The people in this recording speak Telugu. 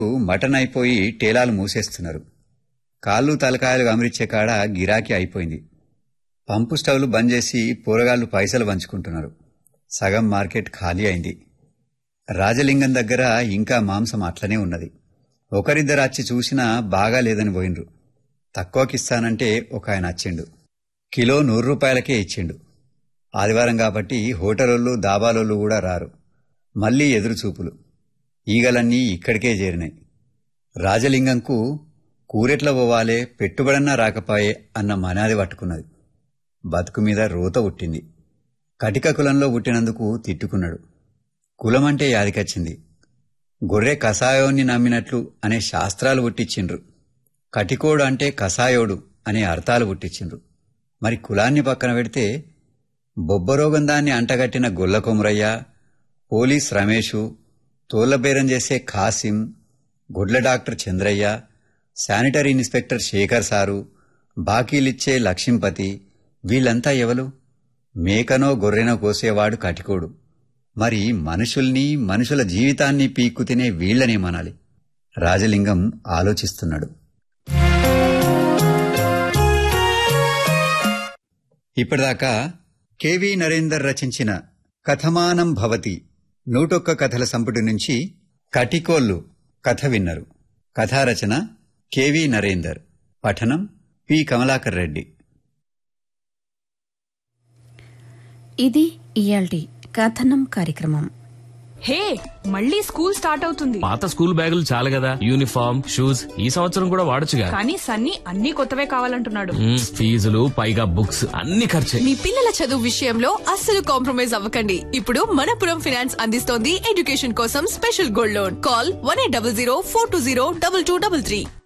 మటన్ అయిపోయి టేలాలు మూసేస్తున్నారు కాళ్ళు తలకాయలు గమరించే కాడ గిరాకీ అయిపోయింది పంపు స్టవ్లు బంద్ చేసి పోరగాళ్లు పైసలు పంచుకుంటున్నారు సగం మార్కెట్ ఖాళీ అయింది రాజలింగం దగ్గర ఇంకా మాంసం అట్లనే ఉన్నది ఒకరిద్దరు వచ్చి చూసినా బాగా లేదని పోయినరు తక్కువకిస్తానంటే ఒక ఆయన వచ్చిండు కిలో నూరు రూపాయలకే ఇచ్చిండు ఆదివారం కాబట్టి హోటలోళ్ళు దాబాలోళ్ళు కూడా రారు మళ్లీ ఎదురుచూపులు ఈగలన్నీ ఇక్కడికే చేరినాయి రాజలింగంకు కూరెట్ల పోవాలే పెట్టుబడన్నా రాకపాయే అన్న మనాది పట్టుకున్నది బతుకు మీద రోత పుట్టింది కటిక కులంలో పుట్టినందుకు తిట్టుకున్నాడు కులమంటే యాదికొచ్చింది గొర్రె కషాయోన్ని నమ్మినట్లు అనే శాస్త్రాలు పుట్టించిండ్రు కటికోడు అంటే కషాయోడు అనే అర్థాలు పుట్టించిండ్రు మరి కులాన్ని పక్కన పెడితే బొబ్బరోగం దాన్ని అంటగట్టిన గొల్ల కొమరయ్య పోలీస్ రమేషు తోళ్లబేరం చేసే ఖాసిం గుడ్ల doctor Chandraiah sanitary inspector Sekhar సారు బాకీలిచ్చే లక్ష్మీపతి వీళ్ళంతా ఎవలు మేకనో గొర్రెనో కోసేవాడు కటికోడు మరి మనుషుల్ని మనుషుల జీవితాన్ని పీక్కు తినే వీళ్లనేమనాలి రాజలింగం ఆలోచిస్తున్నాడు ఇప్పటిదాకా కెవి నరేందర్ రచించిన కథమానం భవతి నూటొక్క కథల సంపుటి నుంచి కటికోళ్ళు కథ విన్నరు కథారచన కెవి నరేందర్ పఠనం పి కమలాకర్ రెడ్డి ఇది ఇయాల్టి కథనం కార్యక్రమం హే మళ్ళీ స్కూల్ స్టార్ట్ అవుతుంది పాత స్కూల్ బ్యాగులు చాలు కదా యూనిఫామ్ షూస్ ఈ సంవత్సరం కూడా వాడొచ్చుగా కానీ సన్నీ అన్ని కొత్తవే కావాలంటున్నాడు మ్మ్, ఫీజులు పైగా బుక్స్ అన్ని ఖర్చే మీ పిల్లల చదువు విషయంలో అస్సలు కాంప్రమైజ్ అవ్వకండి ఇప్పుడు మనపురం ఫినాన్స్ అందిస్తోంది ఎడ్యుకేషన్ కోసం special gold loan call one eight double zero four two zero double two double three